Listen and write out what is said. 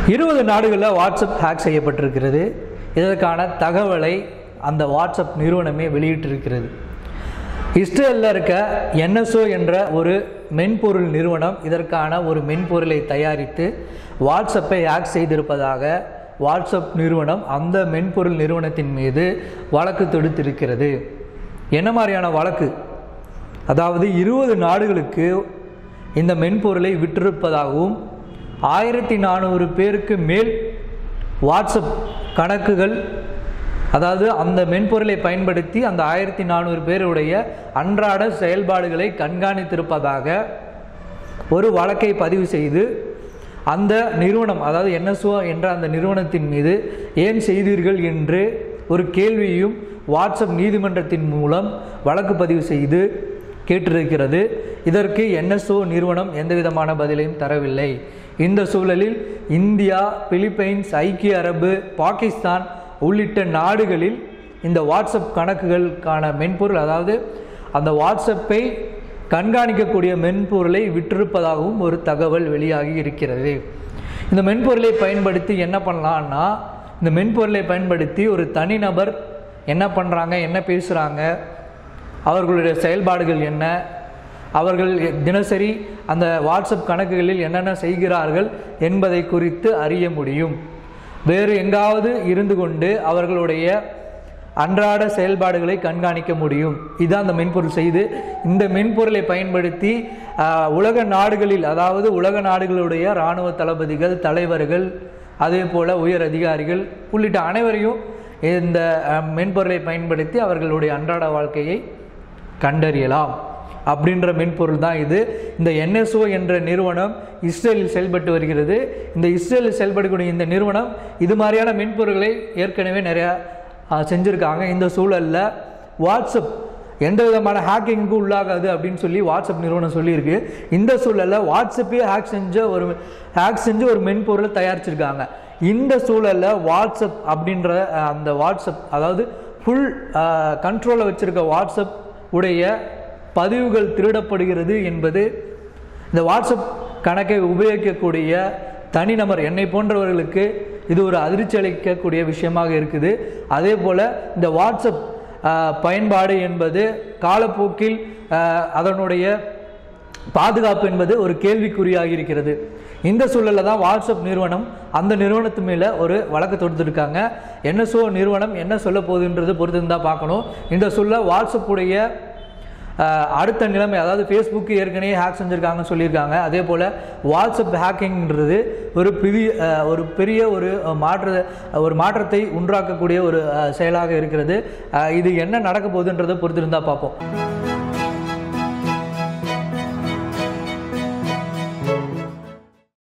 இருபது நாடுகளில் WhatsApp hack செய்யப்பட்டிருக்கிறது இதற்கான தகவலை அந்த வாட்ஸ்அப் நிறுவனமே வெளியிட்டிருக்கிறது இஸ்ரேலில் இருக்க என்எஸ்ஓ என்ற ஒரு மென்பொருள் நிறுவனம் இதற்கான ஒரு மென்பொருளை தயாரித்து வாட்ஸ்அப்பை ஹேக் செய்திருப்பதாக வாட்ஸ்அப் நிறுவனம் அந்த மென்பொருள் நிறுவனத்தின் மீது வழக்கு தொடுத்திருக்கிறது என்ன மாதிரியான வழக்கு அதாவது இருபது நாடுகளுக்கு இந்த மென்பொருளை விற்றிருப்பதாகவும் ஆயிரத்தி நானூறு பேருக்கு மேல் வாட்ஸ்அப் கணக்குகள் அதாவது அந்த மென்பொருளை பயன்படுத்தி அந்த ஆயிரத்தி நானூறு பேருடைய அன்றாட செயல்பாடுகளை கண்காணித்திருப்பதாக ஒரு வழக்கை பதிவு செய்து அந்த நிறுவனம் அதாவது என்எஸ்ஓ என்ற அந்த நிறுவனத்தின் மீது ஏன் செய்தீர்கள் என்று ஒரு கேள்வியும் வாட்ஸ்அப் நீதிமன்றத்தின் மூலம் வழக்கு பதிவு செய்து கேட்டிருக்கிறது இதற்கு என்எஸ்ஓ நிறுவனம் எந்தவிதமான பதிலையும் தரவில்லை இந்த சூழலில் இந்தியா பிலிப்பைன்ஸ் ஐக்கிய அரபு பாகிஸ்தான் உள்ளிட்ட நாடுகளில் இந்த வாட்ஸ்அப் கணக்குகளுக்கான மென்பொருள் அதாவது அந்த வாட்ஸ்அப்பை கண்காணிக்கக்கூடிய மென்பொருளை விற்றிருப்பதாகவும் ஒரு தகவல் வெளியாகி இருக்கிறது இந்த மென்பொருளை பயன்படுத்தி என்ன பண்ணலான்னா இந்த மென்பொருளை பயன்படுத்தி ஒரு தனிநபர் என்ன பண்ணுறாங்க என்ன பேசுகிறாங்க அவர்களுடைய செயல்பாடுகள் என்ன அவர்கள் தினசரி அந்த வாட்ஸ்அப் கணக்குகளில் என்னென்ன செய்கிறார்கள் என்பதை குறித்து அறிய முடியும் வேறு எங்காவது இருந்து கொண்டு அவர்களுடைய அன்றாட செயல்பாடுகளை கண்காணிக்க முடியும் இதுதான் அந்த மென்பொருள் செய்து இந்த மென்பொருளை பயன்படுத்தி ஆஹ், உலக நாடுகளில் அதாவது உலக நாடுகளுடைய இராணுவ தளபதிகள் தலைவர்கள் அதே போல் உயர் அதிகாரிகள் உள்ளிட்ட அனைவரையும் இந்த அஹ், மென்பொருளை பயன்படுத்தி அவர்களுடைய அன்றாட வாழ்க்கையை கண்டறியலாம் அப்படின்ற மென்பொருள் தான் இது இந்த என்எஸ்ஓ என்ற நிறுவனம் இஸ்ரேலில் செயல்பட்டு வருகிறது இந்த இஸ்ரேலில் செயல்படக்கூடிய இந்த நிறுவனம் இது மாதிரியான மென்பொருள்களை ஏற்கனவே நிறையா ஆ, செஞ்சுருக்காங்க இந்த சூழலில் வாட்ஸ்அப் எந்த விதமான ஹேக்கிங்க்கு உள்ளாகாது அப்படின்னு சொல்லி வாட்ஸ்அப் நிறுவனம் சொல்லியிருக்கு இந்த சூழலில் வாட்ஸ்அப்பே ஹேக் செஞ்ச ஒரு ஹேக் செஞ்சு ஒரு மென்பொருளை தயாரிச்சிருக்காங்க இந்த சூழலில் வாட்ஸ்அப் அப்படின்ற அஹ், அந்த வாட்ஸ்அப் அதாவது ஃபுல் கண்ட்ரோலை வச்சிருக்க வாட்ஸ்அப் உடைய பதிவுகள் திருடப்படுகிறது என்பது இந்த வாட்ஸ்அப் கணக்கை உபயோகிக்கக்கூடிய தனிநபர் என்னை போன்றவர்களுக்கு இது ஒரு அதிர்ச்சி அளிக்கக்கூடிய விஷயமாக இருக்குது அதே போல் இந்த வாட்ஸ்அப் ஆஹ், பயன்பாடு என்பது காலப்போக்கில் ஆஹ், அதனுடைய பாதுகாப்பு என்பது ஒரு கேள்விக்குறியாகி இருக்கிறது இந்த சூழலில் தான் வாட்ஸ்அப் நிறுவனம் அந்த நிறுவனத்து மேலே ஒரு வழக்கு தொடுத்துருக்காங்க என்எஸ்ஓ நிறுவனம் என்ன சொல்ல போகுதுன்றது பொறுத்து தான் பார்க்கணும் இந்த சூழல வாட்ஸ்அப்புடைய அஹ், அடுத்த நிலைமை அதாவது ஃபேஸ்புக்கு ஏற்கனவே ஹேக் செஞ்சுருக்காங்கன்னு சொல்லியிருக்காங்க அதே போல் வாட்ஸ்அப் ஹேக்கிங்ன்றது ஒரு பெரிய அஹ், ஒரு பெரிய ஒரு மாற்ற ஒரு மாற்றத்தை உண்டாக்கக்கூடிய ஒரு அஹ், செயலாக இருக்கிறது அஹ், இது என்ன நடக்க போகுதுன்றதை பொறுத்திருந்தா பார்ப்போம்